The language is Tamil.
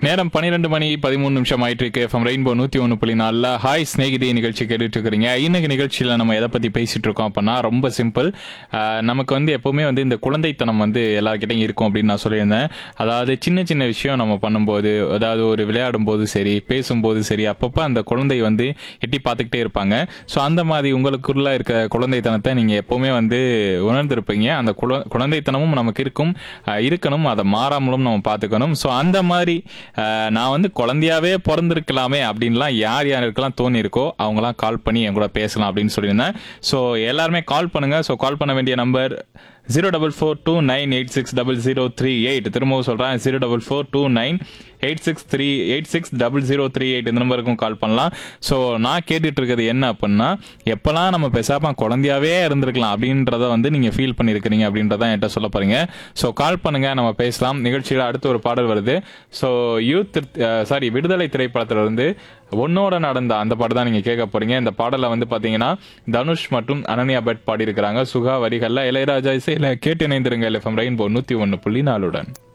நேரம் பன்னிரெண்டு மணி பதிமூணு நிமிஷம் ஆயிட்டு இருக்கு எஃப்எம் ரெயின்போ நூத்தி ஒன்று புள்ளி நாலில் ஹாய் ஸ்நேகிதி நிகழ்ச்சி கேட்டுட்டு இருக்கிறீங்க இன்னைக்கு நிகழ்ச்சியில் நம்ம எதை பத்தி பேசிட்டு இருக்கோம் அப்படின்னா ரொம்ப சிம்பிள் ஆஹ் நமக்கு வந்து எப்பவுமே வந்து இந்த குழந்தைத்தனம் வந்து எல்லார்கிட்டையும் இருக்கும் அப்படின்னு நான் சொல்லியிருந்தேன் அதாவது சின்ன சின்ன விஷயம் நம்ம பண்ணும்போது அதாவது ஒரு விளையாடும் போது சரி பேசும்போது சரி அப்பப்போ அந்த குழந்தை வந்து எட்டி பார்த்துக்கிட்டே இருப்பாங்க ஸோ அந்த மாதிரி உங்களுக்குள்ள இருக்க குழந்தைத்தனத்தை நீங்க எப்பவுமே வந்து உணர்ந்திருப்பீங்க அந்த குழ- குழந்தைத்தனமும் நமக்கு இருக்கும் ஆஹ் இருக்கணும் அதை மாறாமலும் நம்ம பார்த்துக்கணும் ஸோ அந்த மாதிரி ஆஹ் நான் வந்து குழந்தையாவே பிறந்திருக்கலாமே அப்படின்லாம் யார் யாருக்கெல்லாம் தோணி இருக்கோ அவங்களாம் கால் பண்ணி என் கூட பேசலாம் அப்படின்னு சொல்லியிருந்தேன் ஸோ எல்லாருமே கால் பண்ணுங்க ஸோ கால் பண்ண வேண்டிய number zero double four two nine eight six double zero three eight திரும்பவும் சொல்கிறேன் zero double four two nine eight six three eight six double zero three eight இந்த நம்பருக்கும் கால் பண்ணலாம் ஸோ நான் கேட்டுட்டு இருக்கிறது என்ன அப்படின்னா எப்போல்லாம் நம்ம பேசாம குழந்தையாவே இருந்திருக்கலாம் அப்படின்றத வந்து நீங்கள் ஃபீல் பண்ணியிருக்கிறீங்க அப்படின்றத என்கிட்ட சொல்ல போறீங்க ஸோ கால் பண்ணுங்க நம்ம பேசலாம் நிகழ்ச்சியில் அடுத்து ஒரு பாடல் வருது ஸோ யூத் சாரி விடுதலை திரைப்படத்துல இருந்து ஒன்னோட நடந்த அந்த பாட்டு தான் நீங்கள் கேட்க போறீங்க இந்த பாடலை வந்து பார்த்தீங்கன்னா தனுஷ் மற்றும் அனன்யா பட் பாடியிருக்கிறாங்க சுகா வரிகள்ல இளையராஜா இசையில் கேட்டு இணைந்திருங்க எஃப்எம் ரெயின்போ நூற்றி ஒன்று புள்ளி நாலுடன்